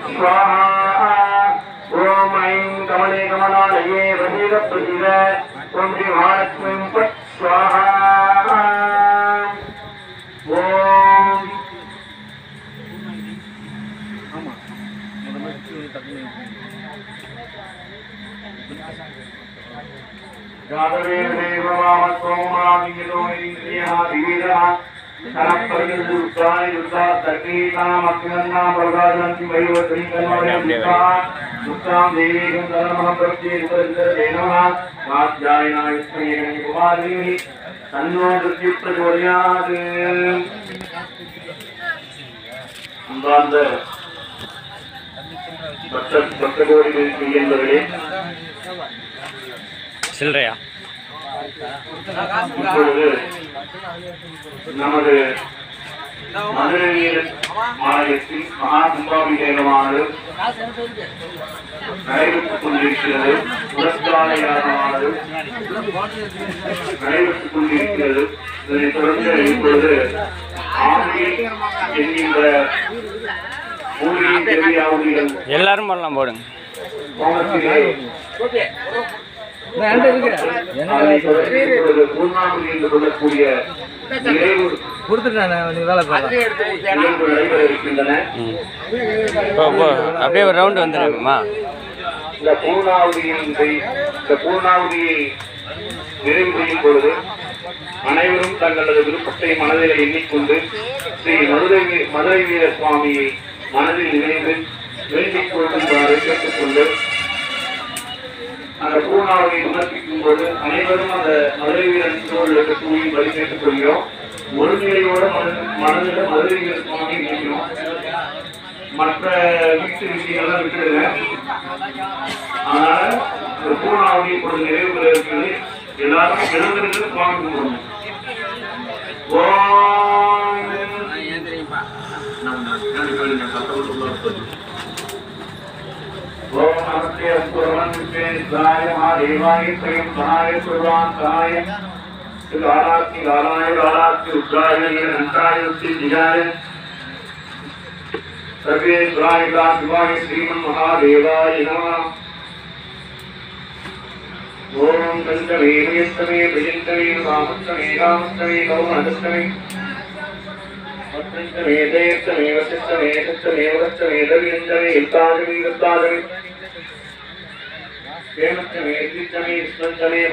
स्वाहा ॐ ऐं कमले कमलालये वसीद प्रसीद ॐ श्री महालक्ष्मीं पट् स्वाहा ॐ அன்பார்ந்த பக்த பக்த கோடிகளுக்கு என்பவர்களே சில்லறையா இப்பொழுது நமது மதுரை வீரன் ஆலயத்தில் மகா கும்பாபிஷேகமானது நடைபெற்றுக் கொண்டிருக்கிறது புரஸ்கார யாகமானது நடைபெற்றுக் கொண்டிருக்கிறது இதனைத் தொடர்ந்து இப்பொழுது ஆண்டி என்கின்ற மூலிகை தேவியாவுடைய எல்லாரும் பண்ணலாம் போடுங்க கோணத்திலே அதை தொடர்ந்து இப்பொழுது பூர்ணாமதி என்று சொல்லக்கூடிய நிறைவு நிகழ்வு நடைபெற இருக்கின்றன ம் இப்போ இப்போ அப்படியே ஒரு ரவுண்டு வந்துடுங்கம்மா இந்த பூர்ணாவதியின் இந்த பூர்ணாவதியை நிறைவு செய்யும் பொழுது அனைவரும் தங்களது விருப்பத்தை மனதில் எண்ணிக்கொண்டு ஸ்ரீ மதுரை வீ- மதுரை வீர சுவாமியை மனதில் நினைந்து வேண்டிக் கொள்ளுமாறு கேட்டுக்கொண்டு அந்த பூர்ணாவதியை விமர்சிக்கும் போது அனைவரும் அந்த மதுரை வீரன் திருவள்ளுவருக்கு தூங்கி பலி கேட்டுக் கொள்கிறோம் ஒரு நிலையோட மனது மனதில் மதுரை வீர சுவாமி நினைக்கிறோம் மற்ற வீட்டு விஷயங்கள்லாம் விட்டுடுங்க அதனால ஒரு பூர்ணாவதி இப்பொழுது நிறைவு பெற இருக்கிறது எல்லாரும் எழுந்திருந்து சுவாமி கும்பிடணும் ஓம் ஓம் நமஸ்தே அஸ்வரவன் விஸ்வேஸ்வராய மகாதேவாய ஸ்வயம் சகாய சுர்வான் சகாய காலாக்கி காலாய காலாக்கி உத்ராய நன்றாய உத்தி திகாய सर्वेश्वराय शिवाय श्रीमन् महादेवाय नमः ॐ कण्ठमे मयस्तमे भजन्तमे रामस्तमे रामस्तमे गौरहस्तमे वत्रन्तमे जयस्तमे वसिष्ठमे सत्यमे वरस्तमे दव्यन्तमे युक्ताजमे युक्ताजमे प्रेमस्तमे द्वितमे स्मन्तमे